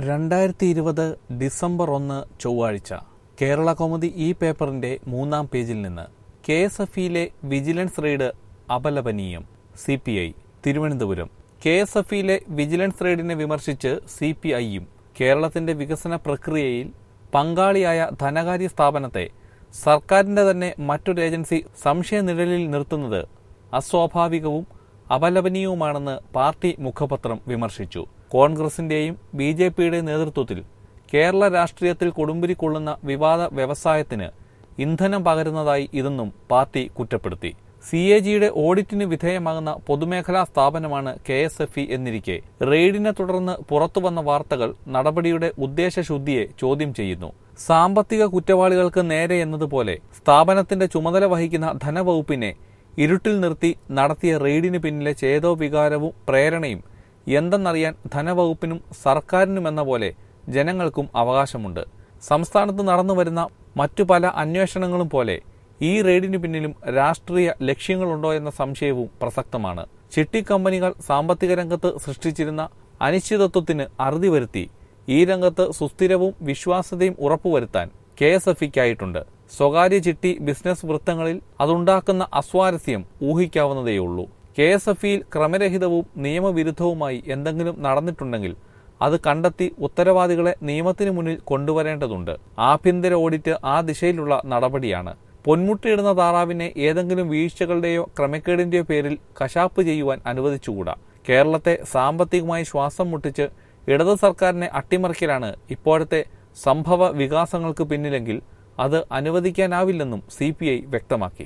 രണ്ടായിരത്തി ഇരുപത് ഡിസംബർ ഒന്ന് ചൊവ്വാഴ്ച കേരള കൗമുദി ഈ പേപ്പറിന്റെ മൂന്നാം പേജിൽ നിന്ന് കെ എസ് എഫ് ഇയിലെ വിജിലൻസ് റെയ്ഡ് അപലപനീയം C P I Thiruvananthapuram K S F ഇയിലെ വിജിലൻസ് റെയ്ഡിനെ വിമർശിച്ച് സി പി ഐയും കേരളത്തിന്റെ വികസന പ്രക്രിയയിൽ പങ്കാളിയായ ധനകാര്യ സ്ഥാപനത്തെ സർക്കാരിന്റെ തന്നെ മറ്റൊരു ഏജൻസി സംശയനിഴലിൽ നിർത്തുന്നത് അസ്വാഭാവികവും അപലപനീയവുമാണെന്ന് പാർട്ടി മുഖപത്രം വിമർശിച്ചു കോൺഗ്രസിന്റെയും ബി ജെ പിയുടെ നേതൃത്വത്തിൽ കേരള രാഷ്ട്രീയത്തിൽ കൊടുമ്പിരി കൊള്ളുന്ന വിവാദ വ്യവസായത്തിന് ഇന്ധനം പകരുന്നതായി ഇതെന്നും പാർട്ടി കുറ്റപ്പെടുത്തി സി എ ജിയുടെ ഓഡിറ്റിന് വിധേയമാകുന്ന പൊതുമേഖലാ സ്ഥാപനമാണ് കെ എസ് എഫ് ഇ എന്നിരിക്കെ റെയ്ഡിനെ തുടർന്ന് പുറത്തുവന്ന വാർത്തകൾ നടപടിയുടെ ഉദ്ദേശശുദ്ധിയെ ചോദ്യം ചെയ്യുന്നു സാമ്പത്തിക കുറ്റവാളികൾക്ക് നേരെ എന്നതുപോലെ സ്ഥാപനത്തിന്റെ ചുമതല വഹിക്കുന്ന ധനവകുപ്പിനെ ഇരുട്ടിൽ നിർത്തി നടത്തിയ റെയ്ഡിന് പിന്നിലെ ചേതോവികാരവും പ്രേരണയും എന്തെന്നറിയാൻ ധനവകുപ്പിനും സർക്കാരിനുമെന്ന പോലെ ജനങ്ങൾക്കും അവകാശമുണ്ട് സംസ്ഥാനത്ത് നടന്നുവരുന്ന മറ്റു പല അന്വേഷണങ്ങളും പോലെ ഈ റെയ്ഡിന് പിന്നിലും രാഷ്ട്രീയ ലക്ഷ്യങ്ങളുണ്ടോ എന്ന സംശയവും പ്രസക്തമാണ് ചിട്ടി കമ്പനികൾ സാമ്പത്തിക രംഗത്ത് സൃഷ്ടിച്ചിരുന്ന അനിശ്ചിതത്വത്തിന് അറുതി വരുത്തി ഈ രംഗത്ത് സുസ്ഥിരവും വിശ്വാസ്യതയും ഉറപ്പുവരുത്താൻ കെ എസ് എഫ് ഇക്കായിട്ടുണ്ട് സ്വകാര്യ ചിട്ടി ബിസിനസ് വൃത്തങ്ങളിൽ അതുണ്ടാക്കുന്ന അസ്വാരസ്യം ഊഹിക്കാവുന്നതേയുള്ളൂ കെ എസ് എഫ് ഇയിൽ ക്രമരഹിതവും നിയമവിരുദ്ധവുമായി എന്തെങ്കിലും നടന്നിട്ടുണ്ടെങ്കിൽ അത് കണ്ടെത്തി ഉത്തരവാദികളെ നിയമത്തിന് മുന്നിൽ കൊണ്ടുവരേണ്ടതുണ്ട് ആഭ്യന്തര ഓഡിറ്റ് ആ ദിശയിലുള്ള നടപടിയാണ് പൊന്മുട്ടയിടുന്ന താറാവിനെ ഏതെങ്കിലും വീഴ്ചകളുടെയോ ക്രമക്കേടിന്റെയോ പേരിൽ കശാപ്പ് ചെയ്യുവാൻ അനുവദിച്ചുകൂടാ കേരളത്തെ സാമ്പത്തികമായി ശ്വാസം മുട്ടിച്ച് ഇടത് സർക്കാരിനെ അട്ടിമറിക്കലാണ് ഇപ്പോഴത്തെ സംഭവ വികാസങ്ങൾക്ക് പിന്നിലെങ്കിൽ അത് അനുവദിക്കാനാവില്ലെന്നും സി വ്യക്തമാക്കി